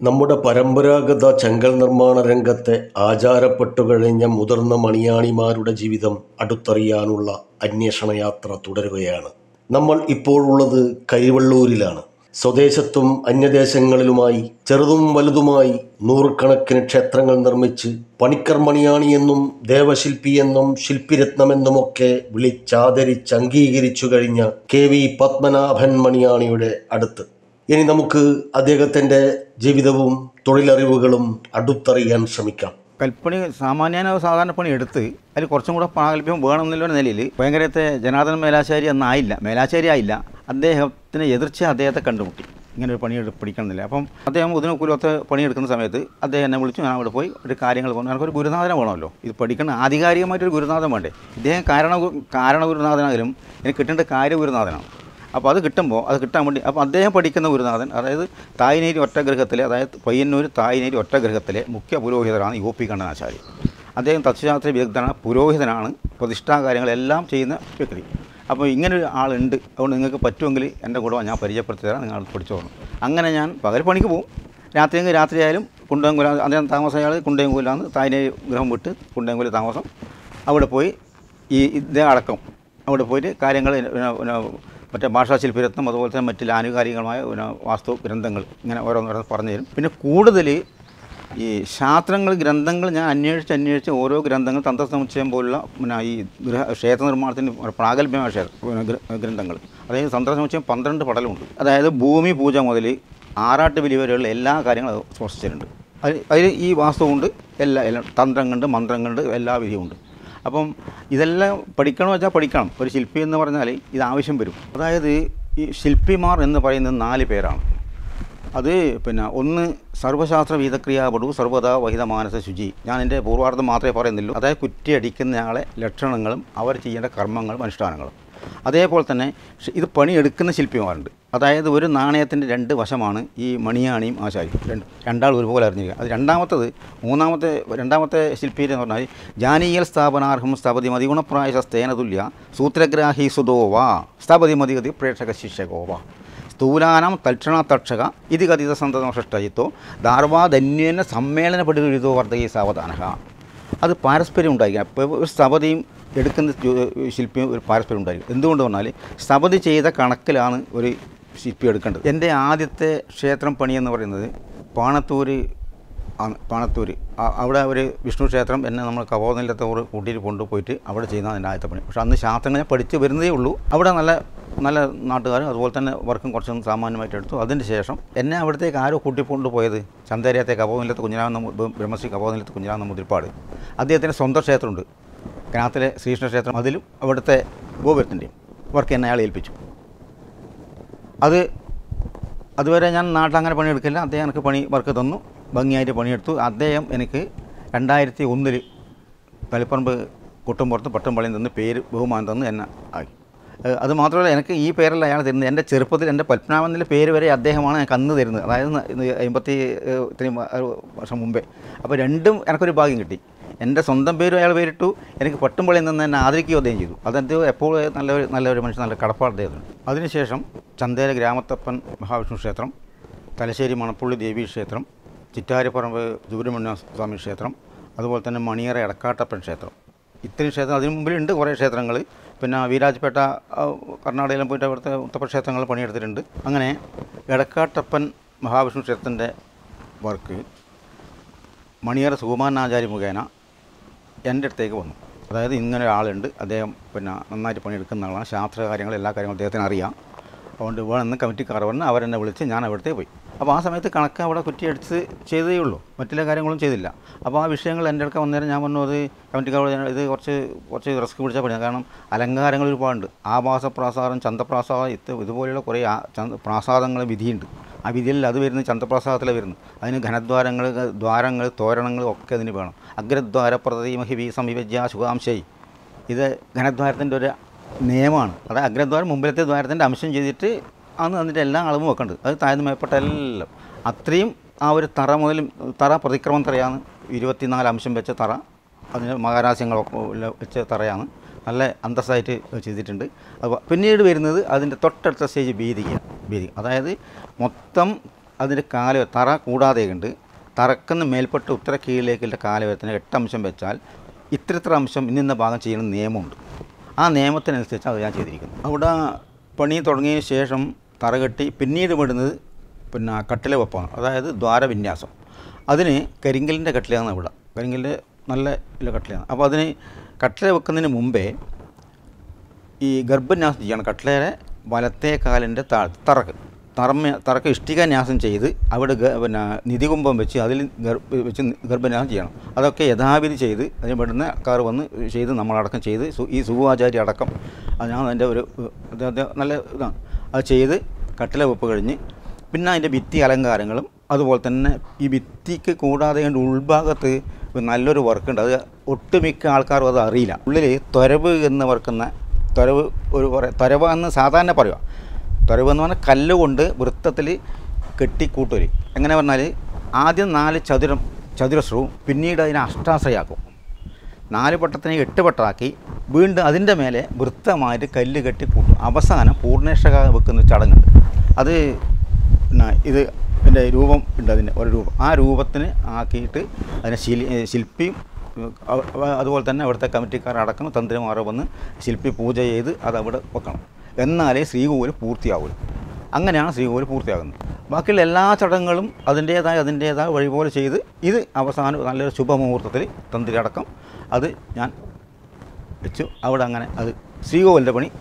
നമ്മുടെ പരമ്പരാഗത ചെങ്കൽ നിർമ്മാണ രംഗത്തെ ആചാരപ്പെട്ടു കഴിഞ്ഞ മുതിർന്ന മണിയാണിമാരുടെ ജീവിതം അടുത്തറിയാനുള്ള അന്വേഷണ യാത്ര തുടരുകയാണ് നമ്മൾ ഇപ്പോഴുള്ളത് കരിവള്ളൂരിലാണ് സ്വദേശത്തും അന്യദേശങ്ങളിലുമായി ചെറുതും വലുതുമായി നൂറുകണക്കിന് ക്ഷേത്രങ്ങൾ നിർമ്മിച്ച് പണിക്കർ മണിയാണി എന്നും ദേവശില്പി എന്നും ശില്പിരത്നമെന്നുമൊക്കെ വിളിച്ചാദരിച്ച് അംഗീകരിച്ചു കഴിഞ്ഞ കെ വി പത്മനാഭൻ മണിയാണിയുടെ അടുത്ത് ഇനി നമുക്ക് അദ്ദേഹത്തിൻ്റെ ജീവിതവും തൊഴിലറിവുകളും അടുത്തറിയാൻ ശ്രമിക്കാം കൽപ്പണി സാമാന്യന സാധാരണ പണി എടുത്ത് അതിൽ കുറച്ചും കൂടെ പ്രാഗൽഭ്യം വേണമെന്നുള്ള നിലയിൽ ഭയങ്കരത്തെ ജനാർദ്ദൻ മേലാശാരി എന്നായില്ല മേലാശാരി ആയില്ല അദ്ദേഹത്തിന് എതിർച്ച അദ്ദേഹത്തെ കണ്ടുമുട്ടി ഇങ്ങനെ ഒരു പണി എടു- പിടിക്കണമെന്നില്ല അപ്പം അദ്ദേഹം ഇതിന് കുലത്തെ പണിയെടുക്കുന്ന സമയത്ത് അദ്ദേഹം എന്നെ വിളിച്ചു ഞാൻ അവിടെ പോയി ഒരു കാര്യങ്ങൾ പറഞ്ഞു എനിക്കൊരു ഗുരുനാഥനെ വേണമല്ലോ ഇത് പഠിക്കണം ആധികാരികമായിട്ടൊരു ഗുരുനാഥൻ വേണ്ടേ ഇദ്ദേഹം കാരണ ഗു- കാരണ ഗുരുനാഥനായാലും എനിക്ക് കിട്ടേണ്ട കാര്യ ഗുരുനാഥനാണ് അപ്പോൾ അത് കിട്ടുമ്പോൾ അത് കിട്ടാൻ വേണ്ടി അപ്പോൾ അദ്ദേഹം പഠിക്കുന്ന ഗുരുനാഥൻ അതായത് തായ്നേരി ഒറ്റഗ്രഹത്തിലെ അതായത് പയ്യന്നൂർ തായ്നേരി ഒറ്റഗ്രഹത്തിലെ മുഖ്യ പുരോഹിതനാണ് യു പി കണ്ണനാശാരി അദ്ദേഹം തത്വശാസ്ത്ര വിദഗ്ധനാണ് പുരോഹിതനാണ് പ്രതിഷ്ഠാ കാര്യങ്ങളെല്ലാം ചെയ്യുന്ന വ്യക്തി അപ്പോൾ ഇങ്ങനെ ഒരു ആളുണ്ട് അതുകൊണ്ട് നിങ്ങൾക്ക് പറ്റുമെങ്കിൽ എൻ്റെ കൂടെ ഞാൻ പരിചയപ്പെടുത്തി തരാം നിങ്ങൾ പഠിച്ചോളണം അങ്ങനെ ഞാൻ പകൽ പണിക്ക് പോകും രാത്രിയെങ്കിൽ രാത്രിയായാലും കുണ്ടയംകുല അദ്ദേഹം താമസം അയാൾ കുണ്ടയംകുലാന്ന് തായ്നേരി ഗൃഹം വിട്ട് കുണ്ടയംകുല താമസം അവിടെ പോയി ഈ ഇദ്ദേഹം അടക്കം അവിടെ പോയിട്ട് കാര്യങ്ങൾ പിന്നെ പിന്നെ മറ്റേ ഭാഷാശില്പിരത്നം അതുപോലെ തന്നെ മറ്റ് ആനുകാലികമായ പിന്നെ വാസ്തു ഗ്രന്ഥങ്ങൾ ഇങ്ങനെ ഓരോന്നോരോന്ന് പറഞ്ഞു തരും പിന്നെ കൂടുതൽ ഈ ശാസ്ത്രങ്ങൾ ഗ്രന്ഥങ്ങൾ ഞാൻ അന്വേഷിച്ച് അന്വേഷിച്ച് ഓരോ ഗ്രന്ഥങ്ങൾ തന്ത്രസമുച്ചയം പോലുള്ള പിന്നെ ഈ ഗൃഹ ക്ഷേത്ര നിർമ്മാണത്തിന് പ്രാഗൽഭ്യമായ ക്ഷേത്ര പിന്നെ ഗ്ര- ഗ്രന്ഥങ്ങൾ അതായത് തന്ത്രസമുച്ചയം പന്ത്രണ്ട് പടലുണ്ട് അതായത് ഭൂമി പൂജ മുതൽ ആറാട്ട് ബലി വരെയുള്ള എല്ലാ കാര്യങ്ങളും അത് സ്പർശിച്ചിട്ടുണ്ട് അതിൽ അതിൽ ഈ വാസ്തുവുണ്ട് എല്ലാ എല്ലാ തന്ത്രങ്ങളുണ്ട് മന്ത്രങ്ങളുണ്ട് എല്ലാ വിധിയുമുണ്ട് അപ്പം ഇതെല്ലാം പഠിക്കണമെന്ന് വെച്ചാൽ പഠിക്കണം ഒരു ശില്പി എന്ന് പറഞ്ഞാൽ ഇത് ആവശ്യം വരും അതായത് ഈ ശില്പിമാർ എന്ന് പറയുന്നത് നാല് പേരാണ് അത് പിന്നെ ഒന്ന് സർവശാസ്ത്ര വീതക്രിയാപടു സർവ്വതാ വഹിത മാനസ ശുചി ഞാൻ എൻ്റെ പൂർവാർത്ഥം മാത്രമേ പറയുന്നുള്ളൂ അതായത് കുറ്റിയടിക്കുന്നയാളെ ലക്ഷണങ്ങളും അവർ ചെയ്യേണ്ട കർമ്മങ്ങളും അനുഷ്ഠാനങ്ങളും അതേപോലെ തന്നെ ഷ് ഇത് പണിയെടുക്കുന്ന ശില്പിമാരുണ്ട് അതായത് ഒരു നാണയത്തിൻ്റെ രണ്ട് വശമാണ് ഈ മണിയാണിയും ആശാരിയും രണ്ട് രണ്ടാൾ ഒരുപോലെ അറിഞ്ഞിരിക്കുക അത് രണ്ടാമത്തത് മൂന്നാമത്തെ രണ്ടാമത്തെ ശില്പി എന്ന് പറഞ്ഞാൽ ജാനീയൽ സ്ഥാപനാർഹം സ്ഥപതി മതി ഗുണപ്രായ സ്തേനതുല്യ സൂത്രഗ്രാഹി സുതോവാ സ്ഥപതി മതി ഗതി പ്രേക്ഷക ശിക്ഷകോവാ സ്ഥൂലാനാം തൽക്ഷണ തക്ഷക ഇത് കഥിത സന്തതമഷ്ടായിത്തോ ധാർവാധന്യേന സമ്മേളനപ്പെടുകയോ വർദ്ധകി സാവധാനക അത് പാരസ്പര്യം ഉണ്ടായിരിക്കും അപ്പോൾ ഒരു സ്ഥപതിയും എടുക്കുന്ന ജോ- ശില്പിയും ഒരു പാരസ്പര്യം ഉണ്ടായിരിക്കും എന്തുകൊണ്ട് പറഞ്ഞാൽ സ്ഥപതി ചെയ്ത കണക്കിലാണ് ഒരു ശില്പി എടുക്കേണ്ടത് എൻ്റെ ആദ്യത്തെ ക്ഷേത്രം പണി എന്ന് പറയുന്നത് പാണത്തൂര് ആണ് പാണത്തൂർ അവിടെ ഒരു വിഷ്ണു ക്ഷേത്രം എന്നെ നമ്മൾ കപോനിലത്തോട് കൂട്ടിയിട്ട് കൊണ്ടുപോയിട്ട് അവിടെ ചെയ്യുന്ന എൻ്റെ ആദ്യത്തെ പണി പക്ഷേ അന്ന് ശാസ്ത്രങ്ങൾ ഞാൻ പഠിച്ച് വരുന്നതേ ഉള്ളൂ അവിടെ നല്ല നല്ല നാട്ടുകാരും അതുപോലെ തന്നെ വർക്കും കുറച്ചും സാമാന്യമായിട്ട് എടുത്തു അതിന് ശേഷം എന്നെ അവിടത്തേക്ക് ആരോ കൂട്ടിക്കൊണ്ട് പോയത് ചന്തേരിയത്തെ കപോനിലത്ത് കുഞ്ഞിരാമ നമ്പൂ- ബ്രഹ്മശ്രീ കപോനിലത്ത് കുഞ്ഞിരാമ നമ്പൂതിരിപ്പാട് അദ്ദേഹത്തിൻ്റെ സ്വന്തം ക്ഷേത്രമുണ്ട് ഗ്രാമത്തിലെ ശ്രീകൃഷ്ണ ക്ഷേത്രം അതിലും അവിടുത്തെ ഗോപുരത്തിൻ്റെയും വർക്ക് എന്നെ അയാൾ ഏൽപ്പിച്ചു അത് അതുവരെ ഞാൻ നാട്ടിൽ അങ്ങനെ പണിയെടുക്കില്ല അദ്ദേഹം എനിക്ക് പണി വർക്ക് തന്നു ഭംഗിയായിട്ട് പണിയെടുത്തു അദ്ദേഹം എനിക്ക് രണ്ടായിരത്തി ഒന്നിൽ തളിപ്പറമ്പ് കുട്ടമ്പുറത്ത് പട്ടംപള്ളിയിൽ നിന്ന് പേര് ബഹുമാനം തന്ന് എന്നെ ആക്കി ഏഹ് അത് മാത്രമല്ല എനിക്ക് ഈ പേരല്ല അയാൾ തരുന്നത് എൻ്റെ ചെറുപ്പത്തിൽ എൻ്റെ പത്മനാഭൻ്റെ പേര് വരെ അദ്ദേഹമാണ് എനിക്ക് അന്ന് തരുന്നത് അതായത് ഇന്ന് അമ്പത്തി ഏഹ് ഇത്രയും വ- ഒരു വർഷം മുമ്പേ അപ്പോൾ രണ്ടും എനിക്കൊരു ഭാഗ്യം കിട്ടി എൻ്റെ സ്വന്തം പേരും അയാൾ പേരിട്ടു എനിക്ക് പട്ടുംപള്ളിയിൽ നിന്ന് എന്നെ ആദരിക്കുകയോ അദ്ദേഹം ചെയ്തു അദ്ദേഹം എപ്പോഴും നല്ലൊരു നല്ലൊരു മനുഷ്യൻ നല്ല കടപ്പാട് അദ്ദേഹത്തിന് അതിനുശേഷം ചന്തേര ഗ്രാമത്തപ്പൻ മഹാവിഷ്ണു ക്ഷേത്രം തലശ്ശേരി മണപ്പുള്ളി ദേവി ക്ഷേത്രം ചിറ്റാരിപ്പറമ്പ് സുബ്രഹ്മണ്യ സ്വാമി ക്ഷേത്രം അതുപോലെ തന്നെ മണിയറ എടക്കാട്ടപ്പൻ ക്ഷേത്രം ഇത്രയും ക്ഷേത്രം അതിന് മുമ്പിലുണ്ട് കുറേ ക്ഷേത്രങ്ങൾ പിന്നെ വീരാജ്പേട്ട ആ, കർണാടകയിലും പോയിട്ട് അവിടുത്തെ ഉത്തപ്പ ക്ഷേത്രങ്ങൾ പണിയെടുത്തിട്ടുണ്ട് അങ്ങനെ എടക്കാട്ടപ്പൻ മഹാവിഷ്ണു ക്ഷേത്രത്തിൻ്റെ വർക്ക് മണിയറ സുകുമാരനാചാര്യ മുഖേന എൻ്റെ അടുത്തേക്ക് വന്നു അതായത് ഇങ്ങനെ ഒരാളുണ്ട് അദ്ദേഹം പിന്നെ നന്നായിട്ട് പണിയെടുക്കുന്ന ആളാണ് ശാസ്ത്ര കാര്യങ്ങൾ എല്ലാ കാര്യങ്ങളും അദ്ദേഹത്തിന് അറിയാം അതുകൊണ്ട് വേണമെന്ന് കമ്മിറ്റിക്കാർ വന്ന് അവരെന്നെ വിളിച്ച് ഞാൻ അവിടുത്തെ പോയി അപ്പോൾ ആ സമയത്ത് കണക്ക് അവിടെ കുറ്റിയടിച്ച് ചെയ്തേ ഉള്ളൂ മറ്റുള്ള കാര്യങ്ങളും ചെയ്തില്ല അപ്പോൾ ആ വിഷയങ്ങൾ എൻ്റെ അടുക്ക വന്നേരം ഞാൻ പറഞ്ഞു അത് കമ്മിറ്റിക്കാർ ഇത് കുറച്ച് കുറച്ച് റിസ്ക് പിടിച്ചാൽ പണിയാണ് കാരണം അലങ്കാരങ്ങൾ ഒരുപാടുണ്ട് ആഭാസ പ്രാസാദം ചന്തപ്രാസാദം ഇത് ഇതുപോലെയുള്ള കുറേ ആ- ചന്ത പ്രാസാദങ്ങൾ വിധിയുണ്ട് ആ വിധിയിൽ അത് വരുന്നത് ചന്തപ്രാസാദത്തിലെ വരുന്നത് അതിന് ഘനദ്വാരങ്ങൾ ദ്വാരങ്ങൾ തോരണങ്ങൾ ഒക്കെ അതിന് വേണം അഗ്രദ്വാര പ്രതിമഹി വി സംവിഭജ്യ ശുഖാംശൈ ഇത് ഘനദ്വാരത്തിൻ്റെ ഒരു നിയമമാണ് അതായത് അഗ്രദ്വാരം മുമ്പിലത്തെ ദ്വാരത്തിൻ്റെ അംശം ചെയ്തിട്ട് ആണ് അതിൻ്റെ എല്ലാ അളവും വെക്കേണ്ടത് അത് താഴ്ന്നു മേപ്പെട്ട എല്ലാം അത്രയും ആ ഒരു തറ മുതൽ തറ പ്രതിക്രമം തറയാണ് ഇരുപത്തിനാല് അംശം വെച്ച തറ അതിന് മഹാരാസ്യങ്ങളൊക്കെ ഉള്ള വെച്ച തറയാണ് നല്ല അന്തസ്സായിട്ട് ചെയ്തിട്ടുണ്ട് അപ്പോൾ പിന്നീട് വരുന്നത് അതിൻ്റെ തൊട്ടടുത്ത സ്റ്റേജ് ഭീതിക ഭീതി അതായത് മൊത്തം അതിൻ്റെ കാല തറ കൂടാതെ ഉണ്ട് തറക്കുന്ന മേൽപ്പെട്ട് ഉത്തര കീഴിലേക്കുള്ള കാലവരത്തിന് എട്ട് അംശം വെച്ചാൽ ഇത്ര ഇത്ര അംശം ഇന്നിന്ന ഭാഗം ചെയ്യുന്ന നിയമമുണ്ട് ആ നിയമത്തിനനുസരിച്ച് അത് ഞാൻ ചെയ്തിരിക്കുന്നു അവിടെ പണി തുടങ്ങിയതിന് ശേഷം തറ കെട്ടി പിന്നീട് വിടുന്നത് പിന്നെ കട്ടില വെപ്പാണ് അതായത് ദ്വാരവിന്യാസം അതിന് കരിങ്കലിൻ്റെ കട്ടിലാണ് ഇവിടെ കരിങ്കലിൻ്റെ നല്ല ഇല്ല കട്ടിലാണ് അപ്പോൾ അതിന് കട്ടില വെക്കുന്നതിന് മുമ്പേ ഈ ഗർഭന്യാസം ചെയ്യണം കട്ട്ലേരെ വലത്തേ കാലിൻ്റെ താ തറക്ക് തറമ്മ തറക്ക് ഇഷ്ടിക ന്യാസം ചെയ്ത് അവിടെ ഗ- പിന്നെ നിധികുംഭം വെച്ച് അതിൽ ഗർ- വെച്ച് ഗർഭന്യാസം ചെയ്യണം അതൊക്കെ യഥാവിധി ചെയ്ത് അതിന് പെടുന്ന ആൾക്കാർ വന്ന് ചെയ്ത് നമ്മളടക്കം ചെയ്ത് സു- ഈ സുഖാചാരി അടക്കം അത് ഞാൻ അതിൻ്റെ ഒരു ഇത് അത് നല്ല ഇതാണ് അത് ചെയ്ത് കട്ടില വെപ്പ് കഴിഞ്ഞ് പിന്നെ അതിൻ്റെ ഭിത്തി അലങ്കാരങ്ങളും അതുപോലെ തന്നെ ഈ ഭിത്തിക്ക് കൂടാതെ അതിൻ്റെ ഉൾഭാഗത്ത് നല്ലൊരു വർക്കുണ്ട് അത് ഒട്ടുമിക്ക ആൾക്കാരും അത് അറിയില്ല ഉള്ളിൽ തൊരവ് എന്ന് വർക്കുന്ന തൊരവ് ഒരു പറ- തൊരവ് എന്ന് സാധാരണ പറയുക തൊരവ് എന്ന് പറഞ്ഞാൽ കല്ലുകൊണ്ട് വൃത്തത്തിൽ കെട്ടിക്കൂട്ടൊരു എങ്ങനെ പറഞ്ഞാൽ ആദ്യം നാല് ചതുരം ചതുരശ്രവും പിന്നീട് അതിനെ അഷ്ടാശ്രയാക്കും നാല് പട്ടത്തിനെ എട്ട് പട്ടമാക്കി വീണ്ടും അതിൻ്റെ മേലെ വൃത്തമായിട്ട് കല്ല് കെട്ടി കൂട്ടും അവസാനം പൂർണ്ണേഷക വെക്കുന്ന ചടങ്ങുണ്ട് അത് പിന്നെ ഇത് ഇതിൻ്റെ രൂപം ഉണ്ട് അതിൻ്റെ ഒരു രൂപം ആ രൂപത്തിന് ആക്കിയിട്ട് അതിനെ ശിൽ ശില്പിയും ഉം, അവ- അവ- അതുപോലെ തന്നെ അവിടുത്തെ കമ്മിറ്റിക്കാർ അടക്കം തന്ത്രിമാരോ വന്ന് ശില്പി പൂജ ചെയ്ത് അത് അവിടെ വെക്കണം എന്നാലേ ശ്രീകോവിൽ പൂർത്തിയാവുള്ളൂ അങ്ങനെയാണ് ശ്രീകോവിൽ പൂർത്തിയാകുന്നത് ബാക്കിയുള്ള എല്ലാ ചടങ്ങുകളും അതിൻ്റേതായ അതിൻ്റേതായ വഴി പോലെ ചെയ്ത് ഇത് അവസാനം നല്ലൊരു ശുഭമുഹൂർത്തത്തിൽ തന്ത്രി അടക്കം അത് ഞാൻ വെച്ചു അവിടെ അങ്ങനെ അത് ശ്രീകോവിലിൻ്റെ പണി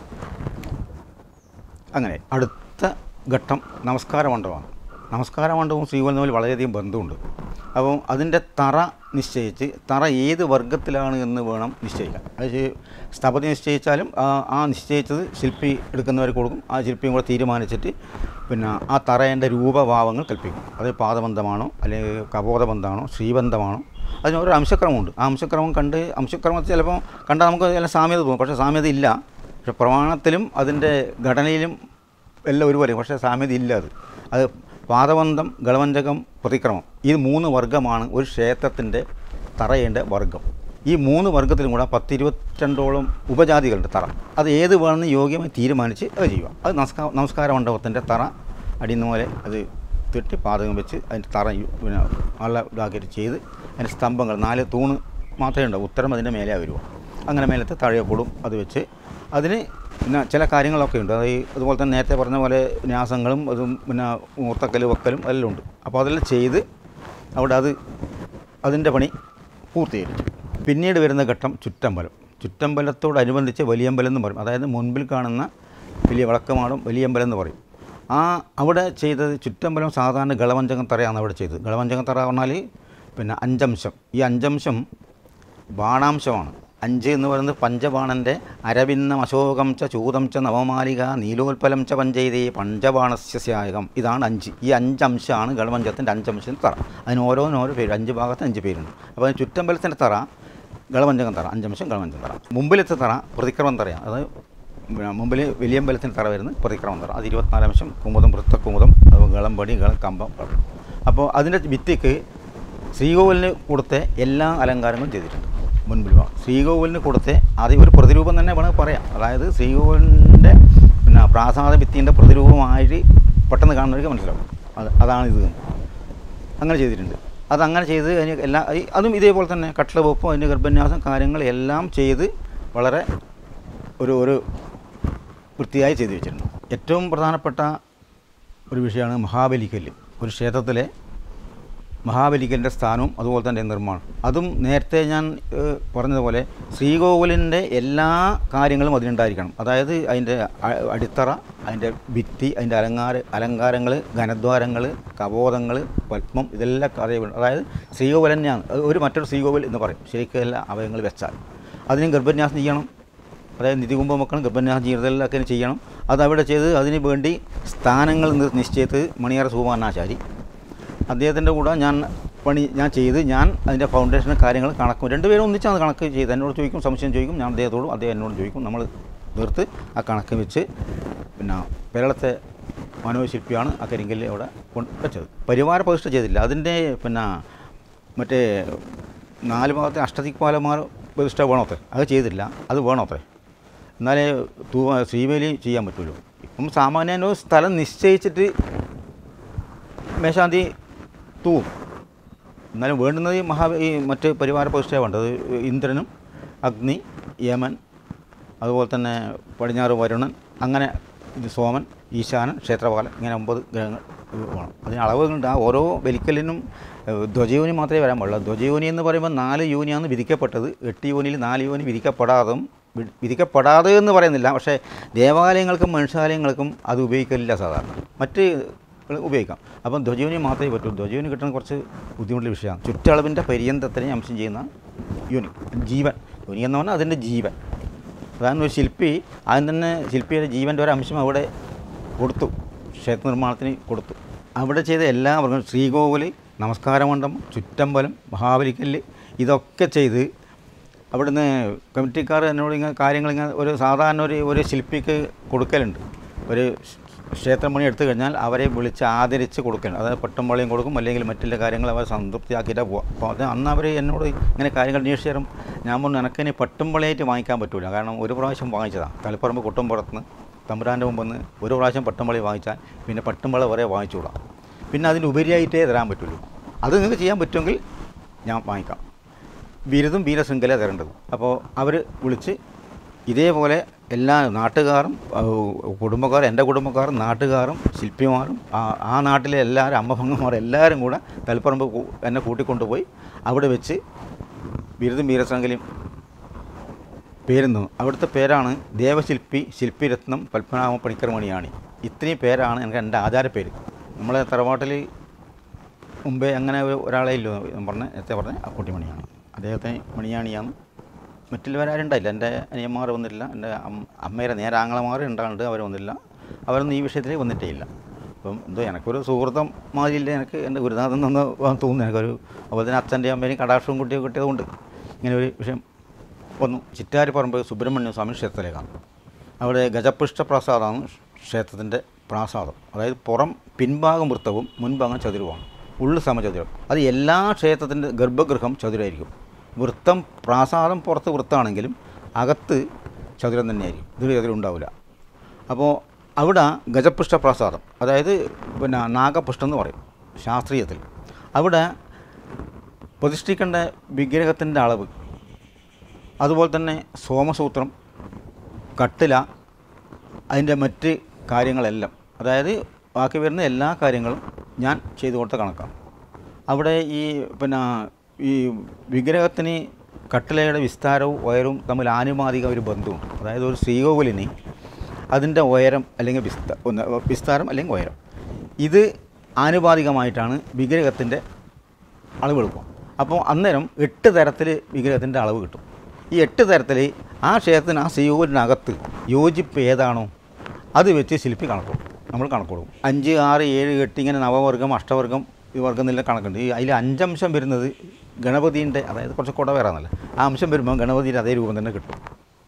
അങ്ങനെ അടുത്ത ഘട്ടം നമസ്കാര മണ്ഡപമാണ് നമസ്കാര മണ്ഡപവും ശ്രീകോവിൽ തമ്മിൽ വളരെയധികം ബന്ധമുണ്ട് അപ്പം അതിൻ്റെ തറ നിശ്ചയിച്ച് തറ ഏത് വർഗത്തിലാണ് എന്ന് വേണം നിശ്ചയിക്കാൻ അത് സ്ഥപതി നിശ്ചയിച്ചാലും ആ ആ നിശ്ചയിച്ചത് ശില്പി എടുക്കുന്നവർ കൊടുക്കും ആ ശില്പിയും കൂടെ തീരുമാനിച്ചിട്ട് പിന്നെ ആ തറേൻ്റെ രൂപഭാവങ്ങൾ കൽപ്പിക്കും അത് പാദബന്ധമാണോ അല്ലെങ്കിൽ കപോതബന്ധമാണോ ശ്രീബന്ധമാണോ അതിന് ഓരോ അംശക്രമമുണ്ട് ആ അംശക്രമം കണ്ട് അംശക്രമത്തിൽ ചിലപ്പോൾ കണ്ടാൽ നമുക്ക് ചില സാമ്യത തോന്നും പക്ഷേ സാമ്യത ഇല്ല പക്ഷെ പ്രമാണത്തിലും അതിൻ്റെ ഘടനയിലും എല്ലാം ഒരുപോലെ പക്ഷേ സാമ്യത ഇല്ല അത് അത് പാദബന്ധം ഗളവഞ്ചകം പ്രതിക്രമം ഈ മൂന്ന് വർഗ്ഗമാണ് ഒരു ക്ഷേത്രത്തിൻ്റെ തറയേണ്ട വർഗ്ഗം ഈ മൂന്ന് വർഗ്ഗത്തിലും കൂടെ പത്തിരുപത്തിരണ്ടോളം ഉപജാതികളുണ്ട് തറ അത് ഏത് വേണമെന്ന് യോഗ്യമായി തീരുമാനിച്ച് അത് ചെയ്യുക അത് നമസ്കാര നമസ്കാര മണ്ഡപത്തിൻ്റെ തറ അടിയുന്ന പോലെ അത് തിട്ടി പാതകം വെച്ച് അതിൻ്റെ തറ യു- പിന്നെ നല്ല ഇതാക്കിയിട്ട് ചെയ്ത് അതിൻ്റെ സ്തംഭങ്ങൾ നാല് തൂണ് മാത്രമേ ഉണ്ടാവും ഉത്തരം അതിൻ്റെ മേലെ വരുമോ അങ്ങനെ മേലത്തെ തഴയപ്പെടും അത് വെച്ച് അതിന് പിന്നെ ചില കാര്യങ്ങളൊക്കെ ഉണ്ട് അത് ഈ അതുപോലെ തന്നെ നേരത്തെ പറഞ്ഞ പോലെ ന്യാസങ്ങളും അതും പിന്നെ മൂർത്തക്കൽ വെക്കലും എല്ലാം ഉണ്ട് അപ്പോൾ അതെല്ലാം ചെയ്ത് അവിടെ അത് അതിൻ്റെ പണി പൂർത്തീകരിച്ചു പിന്നീട് വരുന്ന ഘട്ടം ചുറ്റമ്പലം ചുറ്റമ്പലത്തോടനുബന്ധിച്ച് വലിയമ്പലം എന്ന് പറയും അതായത് മുൻപിൽ കാണുന്ന വലിയ വിളക്കമാടും വലിയമ്പലം എന്ന് പറയും ആ അവിടെ ചെയ്തത് ചുറ്റമ്പലം സാധാരണ ഗളവഞ്ചകം തറയാണ് അവിടെ ചെയ്തത് ഗളവഞ്ചകം തറ പറഞ്ഞാൽ പിന്നെ അഞ്ചംശം ഈ അഞ്ചംശം ബാണാംശമാണ് അഞ്ച് എന്ന് പറയുന്നത് പഞ്ചബാണൻ്റെ അരവിന്ദം അശോകം ച ചൂതം ച നവമാലിക നീലോൽപ്പലം ച പഞ്ചൈതേ പഞ്ചബാണസ്യ സ്യായകം ഇതാണ് അഞ്ച് ഈ അഞ്ചംശമാണ് ഗളവഞ്ചത്തിൻ്റെ അഞ്ചംശത്തിൻ്റെ തറ അതിന് ഓരോന്നോരോ പേര് അഞ്ച് ഭാഗത്ത് അഞ്ച് പേരുണ്ട് അപ്പോൾ അതിന് ചുറ്റമ്പലത്തിൻ്റെ തറ ഗളവഞ്ചകം തറ അഞ്ചംശം ഗളവഞ്ചകം തറ മുമ്പിലത്തെ തറ പ്രതിക്രമം തറയാണ് അത് പിന്നെ മുമ്പിൽ വലിയമ്പലത്തിന് തറ വരുന്നത് പ്രതിക്രമം തറ അത് ഇരുപത്തിനാല് അംശം കുമുദം വൃത്ത കുമുദം അത് ഗളംപടി ഗളം കമ്പം ഗളം. അപ്പോൾ അതിൻ്റെ ഭിത്തിക്ക് ശ്രീകോവിലിന് കൊടുത്ത എല്ലാ അലങ്കാരങ്ങളും ചെയ്തിട്ടുണ്ട് മുൻപിൽ വാ ശ്രീകോവിലിന് കൊടുത്ത അത് ഒരു പ്രതിരൂപം തന്നെ വേണമെങ്കിൽ പറയാം അതായത് ശ്രീകോവിലിൻ്റെ പിന്നെ പ്രാസാദ ഭിത്തിൻ്റെ പ്രതിരൂപമായിട്ട് പെട്ടെന്ന് കാണുന്നവർക്ക് മനസ്സിലാവും അത് അതാണ് ഇത് അങ്ങനെ ചെയ്തിട്ടുണ്ട് അതങ്ങനെ ചെയ്ത് അതിന് എല്ലാ ഈ- അതും ഇതേപോലെ തന്നെ കട്ടില വെപ്പും അതിൻ്റെ ഗർഭന്യാസം കാര്യങ്ങൾ എല്ലാം ചെയ്ത് വളരെ ഒരു ഒരു വൃത്തിയായി ചെയ്തു വെച്ചിട്ടുണ്ട് ഏറ്റവും പ്രധാനപ്പെട്ട ഒരു വിഷയമാണ് മഹാബലിക്കല്ല് ഒരു ക്ഷേത്രത്തിലെ മഹാബലിക്കലിൻ്റെ സ്ഥാനവും അതുപോലെ തന്നെ നിർമ്മാണം അതും നേരത്തെ ഞാൻ ഏഹ്, പറഞ്ഞതുപോലെ ശ്രീകോവിലിൻ്റെ എല്ലാ കാര്യങ്ങളും അതിനുണ്ടായിരിക്കണം അതായത് അതിൻ്റെ അ- അടിത്തറ അതിൻ്റെ ഭിത്തി അതിൻ്റെ അലങ്കാര അലങ്കാരങ്ങൾ ഘനദ്വാരങ്ങൾ കബോധങ്ങൾ പത്മം ഇതെല്ലാം അറിയപ്പെടും അതായത് ശ്രീകോവിൽ തന്നെയാണ് അത് ഒരു മറ്റൊരു ശ്രീകോവിൽ എന്ന് പറയും ശരിക്കും എല്ലാ അവയവങ്ങൾ വെച്ചാൽ അതിന് ഗർഭന്യാസം ചെയ്യണം അതായത് നിധികുംഭം വെക്കണം ഗർഭന്യാസം ചെയ്യണമെല്ലാം ചെയ്യണം അത് അവിടെ ചെയ്ത് അതിന് വേണ്ടി സ്ഥാനങ്ങൾ നി- നിശ്ചയിച്ചത് മണിയറ സുകുമാരനാചാരി അദ്ദേഹത്തിൻ്റെ കൂടെ ഞാൻ പണി ഞാൻ ചെയ്ത് ഞാൻ അതിൻ്റെ ഫൗണ്ടേഷൻ കാര്യങ്ങൾ കണക്കും രണ്ടുപേരും ഒന്നിച്ചാണ് കണക്ക് ചെയ്ത് എന്നോട് ചോദിക്കും സംശയം ചോദിക്കും ഞാൻ അദ്ദേഹത്തോടും അദ്ദേഹം എന്നോട് ചോദിക്കും നമ്മൾ തീർത്ത് ആ കണക്ക് വെച്ച് പിന്നെ കേരളത്തെ മനോശില്പിയാണ് ആ കരിങ്കല്ല് അവിടെ കൊണ്ട് വെച്ചത് പരിവാര പ്രതിഷ്ഠ ചെയ്തില്ല അതിൻ്റെ പിന്നെ മറ്റേ നാല് ഭാഗത്തെ അഷ്ടദിക്പാലന്മാർ പ്രതിഷ്ഠ വേണോത്രേ അത് ചെയ്തില്ല അത് വേണോത്രേ എന്നാലേ തൂ ശ്രീവേലി ചെയ്യാൻ പറ്റുമല്ലോ ഇപ്പം സാമാന്യം ഒരു സ്ഥലം നിശ്ചയിച്ചിട്ട് മേശാന്തി തൂവും എന്നാലും വേണ്ടുന്നത് ഈ മഹാ ഈ മറ്റ് പരിവാര പ്രതിഷ്ഠയാണ് വേണ്ടത് ഇന്ദ്രനും അഗ്നി യമൻ അതുപോലെ തന്നെ പടിഞ്ഞാറ് വരുണൻ അങ്ങനെ ഇത് സോമൻ ഈശാനൻ ക്ഷേത്രപാലൻ ഇങ്ങനെ ഒമ്പത് ഗ്രഹങ്ങൾ വേണം അതിന് അളവുകളുണ്ട് ആ ഓരോ ബലിക്കലിനും ഏഹ്, ധ്വജയൂനി മാത്രമേ വരാൻ പാടുള്ളൂ ധ്വജയൂനി എന്ന് പറയുമ്പോൾ നാല് യൂനിയാണ് വിധിക്കപ്പെട്ടത് എട്ട് യൂനിയിൽ നാല് യൂനി വിധിക്കപ്പെടാതും വി- വിധിക്കപ്പെടാതെ എന്ന് പറയുന്നില്ല പക്ഷേ ദേവാലയങ്ങൾക്കും മനുഷ്യാലയങ്ങൾക്കും അത് ഉപയോഗിക്കലില്ല സാധാരണ മറ്റ് ഉപയോഗിക്കാം അപ്പം ധ്വജയൂനി മാത്രമേ പറ്റൂ ധ്വജയൂനി കിട്ടുന്ന കുറച്ച് ബുദ്ധിമുട്ടുള്ള വിഷയമാണ് ചുറ്റളവിൻ്റെ പര്യന്തത്തിനെ അംശം ചെയ്യുന്ന യൂനി ജീവൻ യൂനി എന്ന് പറഞ്ഞാൽ അതിൻ്റെ ജീവൻ അതാണ് ഒരു ശില്പി ആദ്യം തന്നെ ശില്പിയുടെ ജീവൻ്റെ ഒരു അംശം അവിടെ കൊടുത്തു ക്ഷേത്ര നിർമ്മാണത്തിന് കൊടുത്തു അവിടെ ചെയ്ത എല്ലാ വർഗം ശ്രീകോവിൽ നമസ്കാരമണ്ഡപം ചുറ്റമ്പലം മഹാബലിക്കല്ല് ഇതൊക്കെ ചെയ്ത് അവിടുന്ന് കമ്മിറ്റിക്കാർ എന്നോട് ഇങ്ങനെ കാര്യങ്ങൾ ഇങ്ങനെ ഒരു സാധാരണ ഒരു ഒരു ശില്പിക്ക് കൊടുക്കലുണ്ട് ഒരു ക്ഷേത്രമണി എടുത്തു കഴിഞ്ഞാൽ അവരെ വിളിച്ച് ആദരിച്ച് കൊടുക്കണം അതായത് പട്ടുംപള്ളിയും കൊടുക്കും അല്ലെങ്കിൽ മറ്റുള്ള കാര്യങ്ങൾ അവർ സംതൃപ്തിയാക്കിയിട്ടാണ് പോവുക അപ്പോൾ അത് അന്ന് അവർ എന്നോട് ഇങ്ങനെ കാര്യങ്ങൾ അന്വേഷിച്ചു തരും ഞാൻ പറഞ്ഞു എനിക്കിനി പട്ടുംപള്ളിയായിട്ട് വാങ്ങിക്കാൻ പറ്റില്ല കാരണം ഒരു പ്രാവശ്യം വാങ്ങിച്ചതാണ് തലപ്പറമ്പ് കുട്ടുംപുറത്ത് തമ്പുരാൻ്റെ മുമ്പ് നിന്ന് ഒരു പ്രാവശ്യം പട്ടുംപള്ളി വാങ്ങിച്ചാൽ പിന്നെ പട്ടുംപള വരെ വാങ്ങിച്ചുകൂടാം പിന്നെ അതിന് ഉപരിയായിട്ടേ തരാൻ പറ്റുള്ളൂ അത് നിങ്ങൾക്ക് ചെയ്യാൻ പറ്റുമെങ്കിൽ ഞാൻ വാങ്ങിക്കാം ബിരുദും വീരശൃംഖല തരേണ്ടത് അപ്പോൾ അവർ വിളിച്ച് ഇതേപോലെ എല്ലാ നാട്ടുകാരും ആ, കുടുംബക്കാരും എൻ്റെ കുടുംബക്കാരും നാട്ടുകാരും ശില്പിമാരും ആ ആ നാട്ടിലെ എല്ലാവരും അമ്മഭംഗന്മാരും എല്ലാവരും കൂടെ തലപ്പറമ്പ് കൂ- എന്നെ കൂട്ടിക്കൊണ്ടുപോയി അവിടെ വെച്ച് ബിരുദും വീരശൃംഖലയും പേരുന്നു അവിടുത്തെ പേരാണ് ദേവശില്പി ശില്പിരത്നം പത്മനാഭ പണിക്കർ മണിയാണി ഇത്രയും പേരാണ് എനിക്ക് എൻ്റെ ആചാരപ്പേര് നമ്മളെ തറവാട്ടിൽ മുമ്പേ അങ്ങനെ ഒരു ഒരാളെ ഇല്ല ഞാൻ പറഞ്ഞ നേരത്തെ പറഞ്ഞ ആ കുട്ടിമണിയാണ് അദ്ദേഹത്തെ മണിയാണിയാണ് മറ്റുള്ളവരാരുണ്ടായില്ല എൻ്റെ അനിയന്മാർ വന്നിട്ടില്ല എൻ്റെ അം- അമ്മയുടെ നേരെ ആങ്ങളമാർ ഉണ്ടാകുന്നുണ്ട് അവർ വന്നില്ല അവരൊന്നും ഈ വിഷയത്തിൽ വന്നിട്ടേ ഇല്ല അപ്പം എന്തോ എനിക്കൊരു സുഹൃത്തം മാതിരിയില്ല എനിക്ക് എൻ്റെ ഗുരുനാഥൻ നിന്ന് തോന്നുന്നു എനിക്കൊരു അതുപോലെ തന്നെ അച്ഛൻ്റെ അമ്മേനെയും കടാക്ഷവും കുട്ടിയൊക്കെ കിട്ടിയതുകൊണ്ട് ഇങ്ങനെ ഒരു വിഷയം വന്നു ചിറ്റാരിപ്പറമ്പ് സുബ്രഹ്മണ്യ സ്വാമി ക്ഷേത്രത്തിലേക്കാണ് അവിടെ ഗജപുഷ്ട പ്രാസാദമാണ് ക്ഷേത്രത്തിൻ്റെ പ്രാസാദം അതായത് പുറം പിൻഭാഗം വൃത്തവും മുൻഭാഗം ചതുരവുമാണ് ഉള്ളു സമചതുരം അത് എല്ലാ ക്ഷേത്രത്തിൻ്റെ ഗർഭഗൃഹം ചതുരമായിരിക്കും വൃത്തം പ്രാസാദം പുറത്ത് വൃത്തമാണെങ്കിലും അകത്ത് ചതുരം തന്നെയായിരിക്കും ഇതിൽ ചതുരം ഉണ്ടാവില്ല അപ്പോൾ അവിടെ ഗജപുഷ്ട പ്രാസാദം അതായത് പിന്നെ നാഗപുഷ്ടം എന്ന് പറയും ശാസ്ത്രീയത്തിൽ അവിടെ പ്രതിഷ്ഠിക്കേണ്ട വിഗ്രഹത്തിൻ്റെ അളവ് അതുപോലെ തന്നെ സോമസൂത്രം കട്ടില അതിൻ്റെ മറ്റ് കാര്യങ്ങളെല്ലാം അതായത് ബാക്കി വരുന്ന എല്ലാ കാര്യങ്ങളും ഞാൻ ചെയ്തു കൊടുത്ത കണക്കാണ് അവിടെ ഈ പിന്നെ ഈ വിഗ്രഹത്തിന് കട്ടിലയുടെ വിസ്താരവും ഉയരവും തമ്മിൽ ആനുപാതിക ഒരു ബന്ധമുണ്ട് അതായത് ഒരു ശ്രീകോവിലിന് അതിൻ്റെ ഉയരം അല്ലെങ്കിൽ വിസ്ത ഒന്ന് വിസ്താരം അല്ലെങ്കിൽ ഉയരം ഇത് ആനുപാതികമായിട്ടാണ് വിഗ്രഹത്തിൻ്റെ അളവെടുക്കുക അപ്പോൾ അന്നേരം എട്ട് തരത്തിൽ വിഗ്രഹത്തിൻ്റെ അളവ് കിട്ടും ഈ എട്ട് തരത്തിൽ ആ ക്ഷേത്രത്തിന് ആ ശ്രീകോവിലിനകത്ത് യോജിപ്പ് ഏതാണോ അത് വെച്ച് ശില്പി കണക്കും നമ്മൾ കണക്കൊടുക്കും അഞ്ച് ആറ് ഏഴ് എട്ട് ഇങ്ങനെ നവവർഗം അഷ്ടവർഗം ഈ വർഗം എന്നുള്ള കണക്കുണ്ട് ഈ അതിൽ അഞ്ചംശം വരുന്നത് ഗണപതിൻ്റെ അതായത് കുറച്ച് കുട വേറെ എന്നല്ല ആ അംശം വരുമ്പോൾ ഗണപതിയുടെ അതേ രൂപം തന്നെ കിട്ടും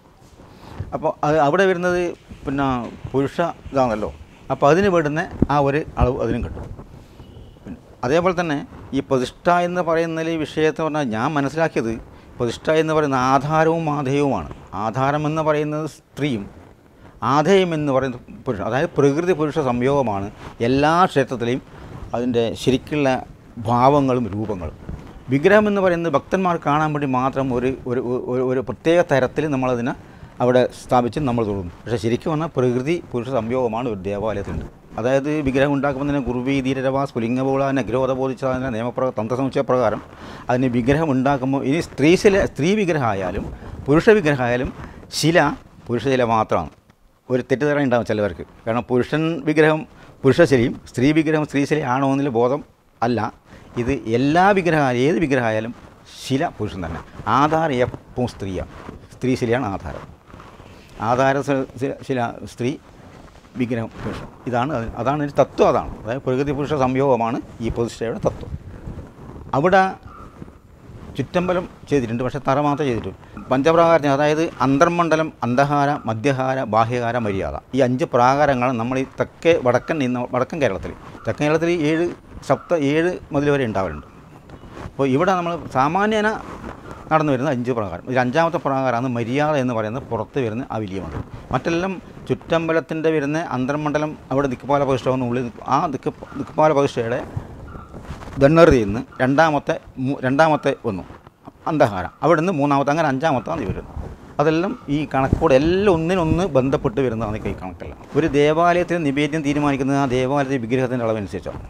അപ്പോൾ അത് അവിടെ വരുന്നത് പിന്നെ പുരുഷ ഇതാണല്ലോ അപ്പോൾ അതിന് വേണ്ടുന്ന ആ ഒരു അളവ് അതിനും കിട്ടും പിന്നെ അതേപോലെ തന്നെ ഈ പ്രതിഷ്ഠ എന്ന് പറയുന്ന ഈ വിഷയത്തെ പറഞ്ഞാൽ ഞാൻ മനസ്സിലാക്കിയത് പ്രതിഷ്ഠ എന്ന് പറയുന്ന ആധാരവും ആധേയവുമാണ് ആധാരം എന്ന് പറയുന്നത് സ്ത്രീയും ആധേയം എന്ന് പറയുന്നത് പുരുഷൻ അതായത് പ്രകൃതി പുരുഷ സംയോഗമാണ് എല്ലാ ക്ഷേത്രത്തിലെയും അതിൻ്റെ ശരിക്കുള്ള ഭാവങ്ങളും രൂപങ്ങളും വിഗ്രഹം എന്ന് പറയുന്നത് ഭക്തന്മാർ കാണാൻ വേണ്ടി മാത്രം ഒരു ഒരു ഒരു- ഒരു പ്രത്യേക തരത്തിൽ നമ്മളതിനെ അവിടെ സ്ഥാപിച്ച് നമ്മൾ തൊടുന്നു പക്ഷേ ശരിക്കും പറഞ്ഞാൽ പ്രകൃതി പുരുഷ സംയോഗമാണ് ഒരു ദേവാലയത്തിലുണ്ട് അതായത് വിഗ്രഹം ഉണ്ടാക്കുമ്പോൾ തന്നെ കുറുവി ധീരരവ സ്ഫുലിംഗബോള നഗ്രോധ ബോധിച്ചതിൻ്റെ നിയമപ്രകാരം തന്ത്രസമുച്ചയ പ്രകാരം അതിന് വിഗ്രഹം ഉണ്ടാക്കുമ്പോൾ ഇനി സ്ത്രീ ശില സ്ത്രീ വിഗ്രഹമായാലും പുരുഷ വിഗ്രഹമായാലും ശില പുരുഷശില മാത്രമാണ് ഒരു തെറ്റിദ്ധാരണ ഉണ്ടാകും ചിലവർക്ക് കാരണം പുരുഷൻ വിഗ്രഹം പുരുഷശിലയും സ്ത്രീ വിഗ്രഹം സ്ത്രീശില ആണോ എന്നുള്ള ബോധം അല്ല ഇത് എല്ലാ വിഗ്രഹം ഏത് വിഗ്രഹമായാലും ശില പുരുഷൻ തന്നെ ആധാരം എപ്പോൾ സ്ത്രീയാണ് സ്ത്രീശിലയാണ് ആധാരം ആധാര സ- ശി- ശില സ്ത്രീ വിഗ്രഹം പുരുഷൻ ഇതാണ് അതിന് അതാണ് ഇതിൻ്റെ തത്വം അതാണ് അതായത് പ്രകൃതി പുരുഷ സംയോഗമാണ് ഈ പ്രതിഷ്ഠയുടെ തത്വം അവിടെ ചുറ്റമ്പലം ചെയ്തിട്ടുണ്ട് പക്ഷേ തറ മാത്രമേ ചെയ്തിട്ടുള്ളൂ പഞ്ചപ്രാകാരത്തിന് അതായത് അന്തർമണ്ഡലം അന്ധഹാര മധ്യഹാര ബാഹ്യഹാര മര്യാദ ഈ അഞ്ച് പ്രാകാരങ്ങളാണ് നമ്മൾ ഈ തെക്കേ വടക്കൻ നിന്ന് വടക്കൻ കേരളത്തിൽ തെക്കൻ കേരളത്തിൽ ഏഴ് സപ്ത ഏഴ് മുതൽ വരെ ഉണ്ടാവലുണ്ട് അപ്പോൾ ഇവിടെ നമ്മൾ സാമാന്യന നടന്നു വരുന്ന അഞ്ച് പ്രകാരം ഇതിൽ അഞ്ചാമത്തെ പ്രകാരമാണ് മര്യാദ എന്ന് പറയുന്നത് പുറത്ത് വരുന്ന ആ വലിയ മതം മറ്റെല്ലാം ചുറ്റമ്പലത്തിൻ്റെ വരുന്ന അന്തർമണ്ഡലം അവിടെ ദിക്കുപാല പ്രതിഷ്ഠ വന്ന് ഉള്ളിൽ നിൽക്കും. ആ ദിക്ക് ദിക്കുപാല പ്രതിഷ്ഠയുടെ ദണ്ണറി നിന്ന് രണ്ടാമത്തെ മൂ- രണ്ടാമത്തെ വന്നു അന്ധഹാരം അവിടെ നിന്ന് മൂന്നാമത്തെ അങ്ങനെ അഞ്ചാമത്താണ് ഇവർ അതെല്ലാം ഈ കണക്കോട് എല്ലാം ഒന്നിനൊന്ന് ബന്ധപ്പെട്ട് വരുന്നതാണ് ഈ കണക്കെല്ലാം ഒരു ദേവാലയത്തിന് നിവേദ്യം തീരുമാനിക്കുന്നത് ആ ദേവാലയത്തിലെ വിഗ്രഹത്തിൻ്റെ അളവനുസരിച്ചാണ്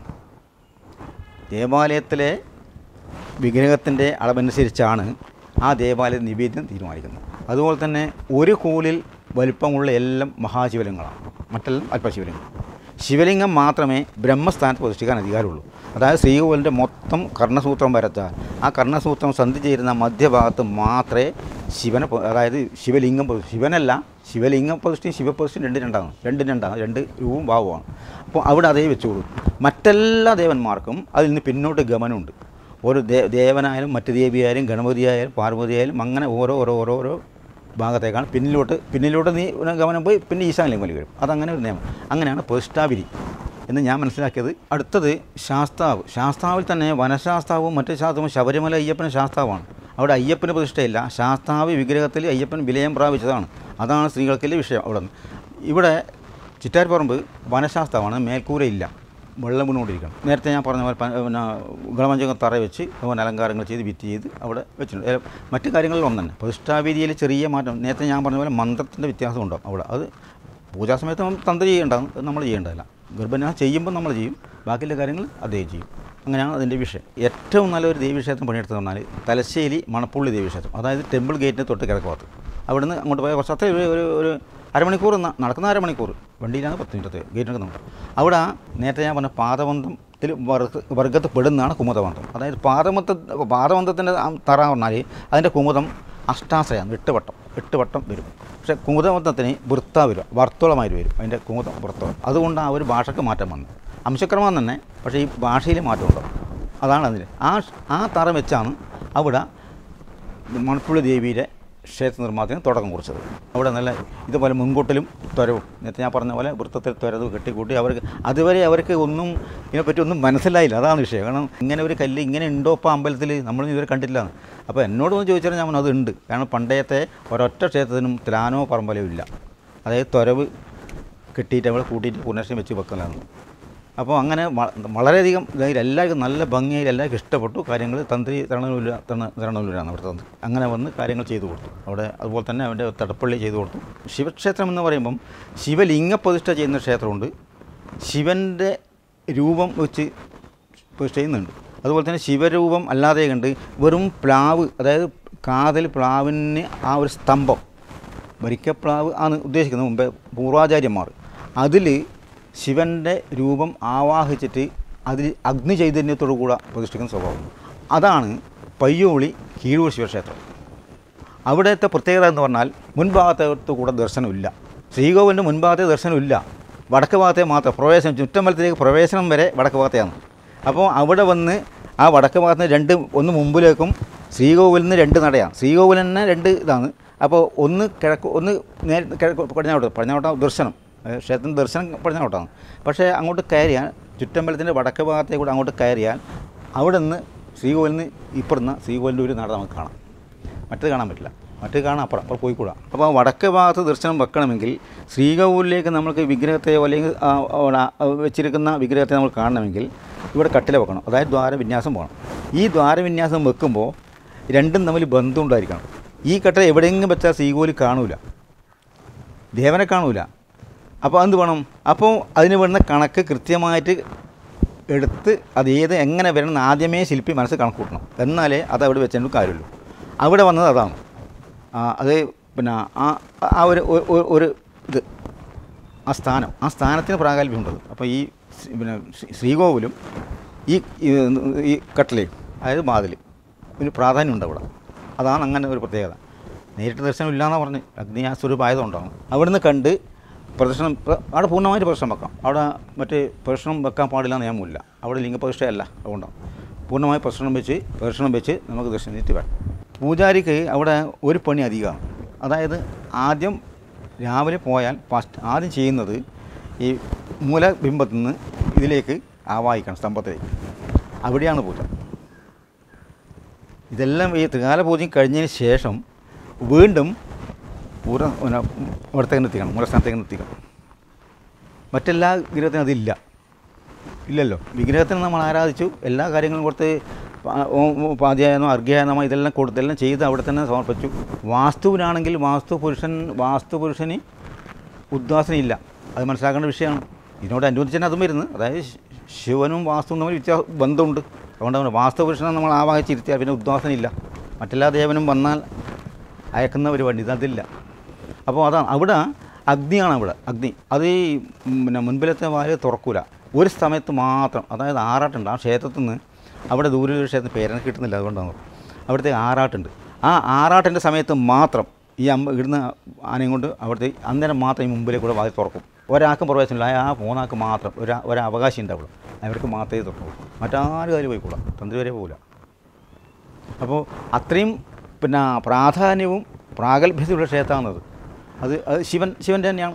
ദേവാലയത്തിലെ വിഗ്രഹത്തിൻ്റെ അളവനുസരിച്ചാണ് ആ ദേവാലയ നിവേദ്യം തീരുമാനിക്കുന്നത് അതുപോലെ തന്നെ ഒരു കോലിൽ വലിപ്പമുള്ള എല്ലാം മഹാശിവലിംഗങ്ങളാണ് മറ്റെല്ലാം അല്പശിവലിംഗം ശിവലിംഗം മാത്രമേ ബ്രഹ്മസ്ഥാനത്ത് പ്രതിഷ്ഠിക്കാൻ അധികാരമുള്ളൂ അതായത് ശ്രീകോവിലിൻ്റെ മൊത്തം കർണസൂത്രം വരച്ചാൽ ആ കർണസൂത്രം സന്ധി ചേരുന്ന മധ്യഭാഗത്ത് മാത്രമേ ശിവനെ പ്ര- അതായത് ശിവലിംഗം പ്രതി- ശിവനല്ല ശിവലിംഗം പ്രതിഷ്ഠയും ശിവപ്രതിഷ്ഠയും രണ്ട് രണ്ടാണ് രണ്ടും രണ്ടാണ് രണ്ട് രൂപവും ഭാവമാണ് അപ്പോൾ അവിടെ അതേ വെച്ചോളൂ മറ്റെല്ലാ ദേവന്മാർക്കും അതിൽ നിന്ന് പിന്നോട്ട് ഗമനമുണ്ട് ഓരോ ദേ ദേവനായാലും മറ്റ് ദേവിയായാലും ഗണപതിയായാലും പാർവതിയായാലും അങ്ങനെ ഓരോ ഓരോ ഓരോ ഓരോ ഭാഗത്തേക്കാണ് പിന്നിലോട്ട് പിന്നിലോട്ട് നീ ഒരു ഗമനം പോയി പിന്നെ ഈശാനിലേക്ക് വലി വരും അതങ്ങനെ ഒരു നിയമം അങ്ങനെയാണ് പ്രതിഷ്ഠാവിധി എന്ന് ഞാൻ മനസ്സിലാക്കിയത് അടുത്തത് ശാസ്താവ് ശാസ്താവിൽ തന്നെ വനശാസ്താവും മറ്റു ശാസ്താവും ശബരിമല അയ്യപ്പന് ശാസ്താവാണ് അവിടെ അയ്യപ്പന് പ്രതിഷ്ഠയില്ല ശാസ്താവ് വിഗ്രഹത്തിൽ അയ്യപ്പൻ വിലയം പ്രാപിച്ചതാണ് അതാണ് സ്ത്രീകൾക്കുള്ള വിഷയം അവിടെ നിന്ന് ഇവിടെ ചിറ്റാർപ്പറമ്പ് വനശാസ്താവാണ് മേൽക്കൂരയില്ല വെള്ളം വീണുകൊണ്ടിരിക്കണം നേരത്തെ ഞാൻ പറഞ്ഞ പോലെ പ- പിന്നെ ഗളമഞ്ചകം തറ വെച്ച് അതുപോലെ അലങ്കാരങ്ങൾ ചെയ്ത് വിറ്റ് ചെയ്ത് അവിടെ വെച്ചിട്ടുണ്ട് ഏ, മറ്റു കാര്യങ്ങളിൽ ഒന്നും തന്നെ പ്രതിഷ്ഠാവിധിയിൽ ചെറിയ മാറ്റം നേരത്തെ ഞാൻ പറഞ്ഞ പോലെ മന്ത്രത്തിൻ്റെ വ്യത്യാസം ഉണ്ടാവും അവിടെ അത് പൂജാ സമയത്ത് നമ്മൾ തന്ത്രി ചെയ്യേണ്ടതാണ് അത് നമ്മൾ ചെയ്യേണ്ടതല്ല ഗർഭന ചെയ്യുമ്പോൾ നമ്മൾ ചെയ്യും ബാക്കിയുള്ള കാര്യങ്ങൾ അദ്ദേഹം ചെയ്യും അങ്ങനെയാണ് അതിൻ്റെ വിഷയം ഏറ്റവും നല്ലൊരു ദേവീക്ഷേത്രം പണിയെടുത്ത് പറഞ്ഞാൽ തലശ്ശേരി മണപ്പുള്ളി ദേവീക്ഷേത്രം അതായത് ടെമ്പിൾ ഗേറ്റിന് തൊട്ട് കിഴക്ക് ഭാഗത്ത് അവിടുന്ന് അങ്ങോട്ട് പോയ കുറച്ച് അത്ര ഒരു ഒരു ഒരു അരമണിക്കൂർ ന- നടക്കുന്ന അരമണിക്കൂർ വണ്ടിയിലാണ് പത്ത് മിനിറ്റത്തെ ഗേറ്റിനൊക്കെ നമ്മൾ അവിടെ നേരത്തെ ഞാൻ പറഞ്ഞ പാദബന്ധത്തിൽ വർഗ വർഗത്ത് പെടുന്നതാണ് കുമുദബന്ധം അതായത് പാദമത്ത പാദബന്ധത്തിൻ്റെ തറ പറഞ്ഞാൽ അതിൻ്റെ കുമുദം അഷ്ടാശ്രയാണ് എട്ട് വട്ടം എട്ട് വട്ടം വരും പക്ഷേ കുമുദബന്ധത്തിന് വൃത്ത വരും വർത്തോളമായിട്ട് വരും അതിൻ്റെ കുമുദം വൃത്തോളം അതുകൊണ്ട് ആ ഒരു ഭാഷയ്ക്ക് മാറ്റം വന്നു അംശക്രമം തന്നെ പക്ഷേ ഈ ഭാഷയിൽ മാറ്റം ഉണ്ടാവും അതാണ് അതിൽ ആ ആ തറ വെച്ചാണ് അവിടെ മണപ്പുള്ളി ദേവിയുടെ ക്ഷേത്ര നിർമ്മാണത്തിന് തുടക്കം കുറിച്ചത് അവിടെ നല്ല ഇതുപോലെ മുൻകൂട്ടലും ത്വരവും നേരത്തെ ഞാൻ പറഞ്ഞ പോലെ വൃത്തത്തിൽ ത്വരവ് കെട്ടിക്കൂട്ടി അവർക്ക് അതുവരെ അവർക്ക് ഒന്നും ഇതിനെപ്പറ്റി ഒന്നും മനസ്സിലായില്ല അതാണ് വിഷയം കാരണം ഇങ്ങനെ ഒരു കല്ല് ഇങ്ങനെ ഉണ്ടോ ഇപ്പോൾ അമ്പലത്തിൽ നമ്മളൊന്നും ഇതുവരെ കണ്ടില്ല അപ്പോൾ എന്നോടൊന്ന് ചോദിച്ചാൽ ഞാൻ പറഞ്ഞു, അത് ഉണ്ട് കാരണം പണ്ടത്തെ ഒരൊറ്റ ക്ഷേത്രത്തിനും ത്ലാനോ പറമ്പലോ ഇല്ല അതായത് ത്വരവ് കെട്ടിയിട്ട് അവിടെ കൂട്ടിയിട്ട് പുനർശം വെച്ച് വെക്കലാണ് അപ്പോൾ അങ്ങനെ വ- വളരെയധികം ഇതായി എല്ലാവർക്കും നല്ല ഭംഗിയായി എല്ലാവർക്കും ഇഷ്ടപ്പെട്ടു കാര്യങ്ങൾ തന്ത്രി തരണൂല തരണൂലാണ് അവിടുത്തെ തന്ത്രി അങ്ങനെ വന്ന് കാര്യങ്ങൾ ചെയ്തു കൊടുത്തു അവിടെ അതുപോലെ തന്നെ അവൻ്റെ തടപ്പള്ളി ചെയ്തു കൊടുത്തു ശിവക്ഷേത്രം എന്ന് പറയുമ്പം ശിവലിംഗ പ്രതിഷ്ഠ ചെയ്യുന്ന ക്ഷേത്രമുണ്ട് ശിവൻ്റെ രൂപം വെച്ച് പ്രതിഷ്ഠ ചെയ്യുന്നുണ്ട് അതുപോലെ തന്നെ ശിവരൂപം അല്ലാതെ കണ്ട് വെറും പ്ലാവ് അതായത് കാതൽ പ്ലാവിന് ആ ഒരു സ്തംഭം വരിക്കപ്ലാവ് ആണ് ഉദ്ദേശിക്കുന്നത് മുമ്പേ പൂർവാചാര്യന്മാർ അതിൽ ശിവൻ്റെ രൂപം ആവാഹിച്ചിട്ട് അതിൽ അഗ്നി ചൈതന്യത്തോടു കൂടെ പ്രതിഷ്ഠിക്കുന്ന സ്വഭാവം അതാണ് പയ്യോളി കീഴൂർ ശിവക്ഷേത്രം അവിടുത്തെ പ്രത്യേകത എന്ന് പറഞ്ഞാൽ മുൻഭാഗത്തോട്ട് കൂടെ ദർശനമില്ല ശ്രീകോവിലിൻ്റെ മുൻഭാഗത്തെ ദർശനമില്ല വടക്ക് ഭാഗത്തെ മാത്രം പ്രവേശനം ചുറ്റമ്പലത്തിലേക്ക് പ്രവേശനം വരെ വടക്ക് ഭാഗത്തെയാണ് അപ്പോൾ അവിടെ വന്ന് ആ വടക്ക് ഭാഗത്ത് രണ്ട് ഒന്ന് മുമ്പിലേക്കും ശ്രീകോവിലിൽ നിന്ന് രണ്ട് നടയാണ് ശ്രീകോവിൽ തന്നെ രണ്ട് ഇതാണ് അപ്പോൾ ഒന്ന് കിഴക്ക് ഒന്ന് നേരെ കിഴക്ക് പടിഞ്ഞാറോട്ട് പടിഞ്ഞാറോട്ട ദർശനം ഏ, ക്ഷേത്രം ദർശനം പടിഞ്ഞാറോട്ടാണ് പക്ഷേ അങ്ങോട്ട് കയറിയാൽ ചുറ്റമ്പലത്തിൻ്റെ വടക്ക് ഭാഗത്തേക്ക് കൂടെ അങ്ങോട്ട് കയറിയാൽ അവിടെ നിന്ന് ശ്രീകോവിലിൽ നിന്ന് ഇപ്പുറന്ന് ശ്രീകോവിലിൻ്റെ ഒരു നട നമുക്ക് കാണാം മറ്റത് കാണാൻ പറ്റില്ല മറ്റത് കാണാൻ അപ്പുറം അപ്പോൾ പോയിക്കൂടാ അപ്പോൾ വടക്ക് ഭാഗത്ത് ദർശനം വെക്കണമെങ്കിൽ ശ്രീകോവിലേക്ക് നമ്മൾക്ക് വിഗ്രഹത്തെയോ അല്ലെങ്കിൽ ആ, അവിടെ വെച്ചിരിക്കുന്ന വിഗ്രഹത്തെ നമ്മൾ കാണണമെങ്കിൽ ഇവിടെ കട്ടില വെക്കണം അതായത് ദ്വാരവിന്യാസം പോകണം ഈ ദ്വാരവിന്യാസം വെക്കുമ്പോൾ രണ്ടും തമ്മിൽ ബന്ധം ഉണ്ടായിരിക്കണം ഈ കട്ടില എവിടെയെങ്കിലും വെച്ചാൽ ശ്രീകോവിൽ കാണൂല ദേവനെ കാണൂല അപ്പോൾ എന്ത് വേണം അപ്പോൾ അതിന് വേണ്ടുന്ന കണക്ക് കൃത്യമായിട്ട് എടുത്ത് അത് ഏത് എങ്ങനെ വരണം എന്ന് ആദ്യമേ ശില്പി മനസ്സ് കണക്ക് കൂട്ടണം എന്നാലേ അത് അവിടെ വെച്ചിട്ട് കാര്യമുള്ളൂ അവിടെ വന്നത് അതാണ് ആ, അത് പിന്നെ ആ ആ ഒരു ഒ- ഒ- ഒരു ഇത് ആ സ്ഥാനം ആ സ്ഥാനത്തിന് പ്രാഗൽഭ്യമുണ്ടത് അപ്പോൾ ഈ ശ്രീ- പിന്നെ ശ്രീ- ശ്രീകോവിലും ഈ ഈ- ഈ കട്ടലയും അതായത് വാതിൽ ഒരു പ്രാധാന്യമുണ്ട് അവിടെ അതാണ് അങ്ങനെ ഒരു പ്രത്യേകത നേരിട്ട് ദർശനം ഇല്ലയെന്നാണ് പറഞ്ഞ് അഗ്നി ആ സ്വരൂപമായതുകൊണ്ടാണ് അവിടുന്ന് കണ്ട് പ്രദർശനം പ്ര- അവിടെ പൂർണ്ണമായിട്ട് പ്രദർശനം വെക്കാം അവിടെ മറ്റേ പ്രദർശനം വെക്കാൻ പാടില്ല എന്ന് നിയമമില്ല അവിടെ ലിംഗപ്രതിഷ്ഠയല്ല അതുകൊണ്ടാണ് പൂർണ്ണമായി പ്രദർശനം വെച്ച് പ്രദർശനം വെച്ച് നമുക്ക് ദർശനം ചെയ്തിട്ട് വരാം പൂജാരിക്ക് അവിടെ ഒരു പണി അധികമാണ് അതായത് ആദ്യം രാവിലെ പോയാൽ ഫസ്റ്റ് ആദ്യം ചെയ്യുന്നത് ഈ മൂലബിംബത്തിൽ നിന്ന് ഇതിലേക്ക് ആവാഹിക്കണം സ്തംഭത്തിലേക്ക് അവിടെയാണ് പൂജ ഇതെല്ലാം ഈ ത്രികാല പൂജയും കഴിഞ്ഞതിന് ശേഷം വീണ്ടും പൂര പിന്നെ ഇവിടത്തേക്ക് എത്തിക്കണം മൂലസ്ഥാനത്തേക്ക് എത്തിക്കണം മറ്റെല്ലാ ഗ്രഹത്തിനും അതില്ല ഇല്ലല്ലോ വിഗ്രഹത്തിന് നമ്മൾ ആരാധിച്ചു എല്ലാ കാര്യങ്ങളും കൊടുത്ത് പാ- ഓ- ഓ- പാദ്യായനോ അർഘ്യായനമോ ഇതെല്ലാം കൊടുത്തെല്ലാം ചെയ്ത് അവിടെ തന്നെ സമർപ്പിച്ചു വാസ്തുവിനാണെങ്കിൽ വാസ്തു പുരുഷൻ വാസ്തു പുരുഷന് ഉദ്വാസന ഇല്ല അത് മനസ്സിലാക്കേണ്ട വിഷയമാണ് ഇതിനോട് അനുബന്ധിച്ച് തന്നെ അതും വരുന്നത് അതായത് ശി- ശിവനും വാസ്തുവും തമ്മിൽ വ്യത്യാസ ബന്ധമുണ്ട് അതുകൊണ്ടാണ് വാസ്തു പുരുഷനെ നമ്മൾ ആവാഹിച്ചിരുത്തിയാൽ പിന്നെ ഉദ്വാസന ഇല്ല മറ്റെല്ലാ ദേവനും വന്നാൽ അയക്കുന്ന ഒരു വണ്ടി ഇതതില്ല അപ്പോൾ അതാണ് അവിടെ അഗ്നിയാണ് അവിടെ അഗ്നി അത് ഈ ഉം, പിന്നെ മുൻപിലത്തെ വാല് തുറക്കൂല ഒരു സമയത്ത് മാത്രം അതായത് ആറാട്ടുണ്ട് ആ ക്ഷേത്രത്തിൽ നിന്ന് അവിടെ ദൂരെ ഒരു ക്ഷേത്രത്തിൽ പേരനെ കിട്ടുന്നില്ല അതുകൊണ്ടാണ് അവിടുത്തെ ആറാട്ടുണ്ട് ആ ആറാട്ടിൻ്റെ സമയത്ത് മാത്രം ഈ അമ്മ ഇടുന്ന ആനയും കൊണ്ട് അവിടുത്തെ അന്നേരം മാത്രം ഈ മുമ്പിലെ കൂടെ വാതിൽ തുറക്കും ഒരാൾക്കും പ്രവേശനമില്ല ആ മൂന്നാൾക്ക് മാത്രം ഒരു ഒരു അവകാശം ഉണ്ടാവുള്ളൂ അവർക്ക് മാത്രമേ തുറക്കുള്ളൂ മറ്റാരും അതിൽ പോയിക്കൂടാ തന്ത്രി വരെ പോകില്ല അപ്പോൾ അത്രയും പിന്നെ പ്രാധാന്യവും പ്രാഗൽഭ്യതയുള്ള ക്ഷേത്രമാണത് അത് അത് ശിവൻ ശിവൻ്റെ തന്നെയാണ്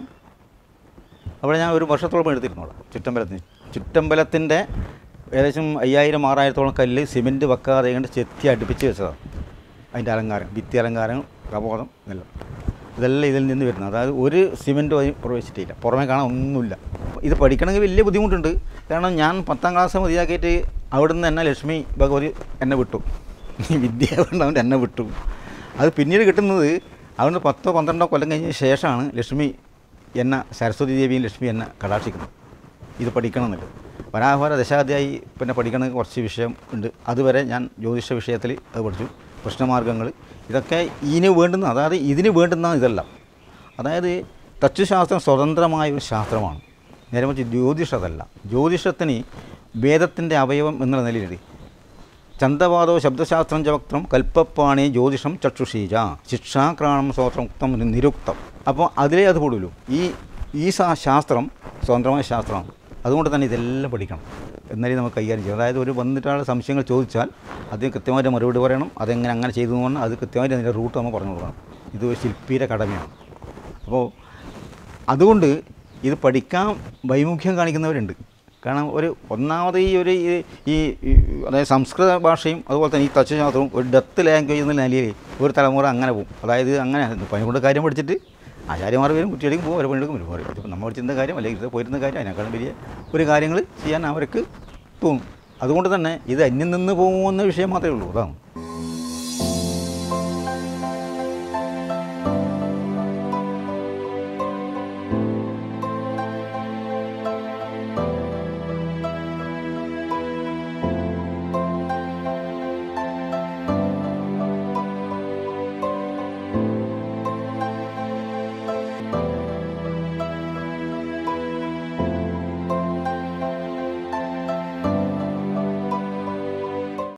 അവിടെ ഞാൻ ഒരു വർഷത്തോളം എടുത്തിരുന്നു അവിടെ ചുറ്റമ്പലത്തിന് ചുറ്റമ്പലത്തിൻ്റെ ഏകദേശം അയ്യായിരം ആറായിരത്തോളം കല്ല് സിമെൻറ്റ് വെക്കാതെ കൊണ്ട് ചെത്തി അടുപ്പിച്ച് വെച്ചതാണ് അതിൻ്റെ അലങ്കാരം ഭിത്തി അലങ്കാരം കബോധം എല്ലാം ഇതെല്ലാം ഇതിൽ നിന്ന് വരുന്നത് അതായത് ഒരു സിമെൻറ്റും അതിന് പ്രവേശിച്ചിട്ടില്ല പുറമേ കാണാൻ ഒന്നുമില്ല ഇത് പഠിക്കണമെങ്കിൽ വലിയ ബുദ്ധിമുട്ടുണ്ട് കാരണം ഞാൻ പത്താം ക്ലാസ് മതിയാക്കിയിട്ട് അവിടുന്ന് എന്നെ ലക്ഷ്മി ഭഗവതി എന്നെ വിട്ടു വിദ്യ കൊണ്ടവൻ എന്നെ വിട്ടു അത് പിന്നീട് കിട്ടുന്നത് അവിടുന്ന് പത്തോ പന്ത്രണ്ടോ കൊല്ലം കഴിഞ്ഞ ശേഷമാണ് ലക്ഷ്മി എന്നെ സരസ്വതി ദേവിയും ലക്ഷ്മി എന്നെ കടാക്ഷിക്കുന്നത് ഇത് പഠിക്കണം എന്നുള്ളത് വരാഹോര ദശാധ്യായി പിന്നെ പഠിക്കണ കുറച്ച് വിഷയം ഉണ്ട് അതുവരെ ഞാൻ ജ്യോതിഷ വിഷയത്തിൽ അത് പഠിച്ചു പ്രശ്നമാർഗ്ഗങ്ങൾ ഇതൊക്കെ ഇതിന് വേണ്ടുന്ന അതായത് ഇതിന് വേണ്ടുന്ന ഇതല്ല അതായത് തച്ചുശാസ്ത്രം സ്വതന്ത്രമായ ഒരു ശാസ്ത്രമാണ് നേരെ മറിച്ച് ജ്യോതിഷതല്ല ജ്യോതിഷത്തിന് വേദത്തിൻ്റെ അവയവം എന്നുള്ള നിലയിലുണ്ട് ചന്തവാദോ ശബ്ദശാസ്ത്രം ച വക്ത്രം കൽപ്പപ്പാണി ജ്യോതിഷം ചക്ഷുഷീജ ശിക്ഷാക്രാണം സ്വോത്രം ഉക്തം നിരുക്തം അപ്പോൾ അതിലേ അത് കൂടുള്ളൂ ഈ ഈ സാ- ശാസ്ത്രം സ്വതന്ത്രമായ ശാസ്ത്രമാണ് അതുകൊണ്ട് തന്നെ ഇതെല്ലാം പഠിക്കണം എന്നാലേ നമുക്ക് കൈകാര്യം ചെയ്യാം അതായത് ഒരു വന്നിട്ടുള്ള സംശയങ്ങൾ ചോദിച്ചാൽ അതിന് കൃത്യമായിട്ട് മറുപടി പറയണം അതെങ്ങനെ അങ്ങനെ ചെയ്തു എന്ന് പറഞ്ഞാൽ അത് കൃത്യമായിട്ട് അതിൻ്റെ റൂട്ട് നമ്മൾ പറഞ്ഞു കൊടുക്കണം ഇത് ഒരു ശില്പിയുടെ കടമയാണ് അപ്പോൾ അതുകൊണ്ട് ഇത് പഠിക്കാൻ വൈമുഖ്യം കാണിക്കുന്നവരുണ്ട് കാരണം ഒരു ഒന്നാമത് ഈ ഒരു ഈ- ഈ ഈ അതായത് സംസ്കൃത ഭാഷയും അതുപോലെ തന്നെ ഈ തച്ചുശാസ്ത്രവും ഒരു ഡെത്ത് ലാംഗ്വേജ് എന്ന നിലയിൽ ഒരു തലമുറ അങ്ങനെ പോകും അതായത് അങ്ങനെ പണി കൊണ്ട് കാര്യം പഠിച്ചിട്ട് ആചാര്യമാർ വരും കുട്ടികൾക്ക് പോകും അവരെ പണിയെടുക്കും വരും പറയും ഇതിപ്പോൾ നമ്മൾ പഠിച്ചിരുന്ന കാര്യം അല്ലെങ്കിൽ ഇത് പോയിരുന്ന കാര്യം അതിനേക്കാളും വലിയ ഒരു കാര്യങ്ങൾ ചെയ്യാൻ അവർക്ക് തോന്നും അതുകൊണ്ട് തന്നെ ഇത് അന്യം നിന്ന് പോകുമെന്ന വിഷയം മാത്രമേ ഉള്ളൂ അതാണ്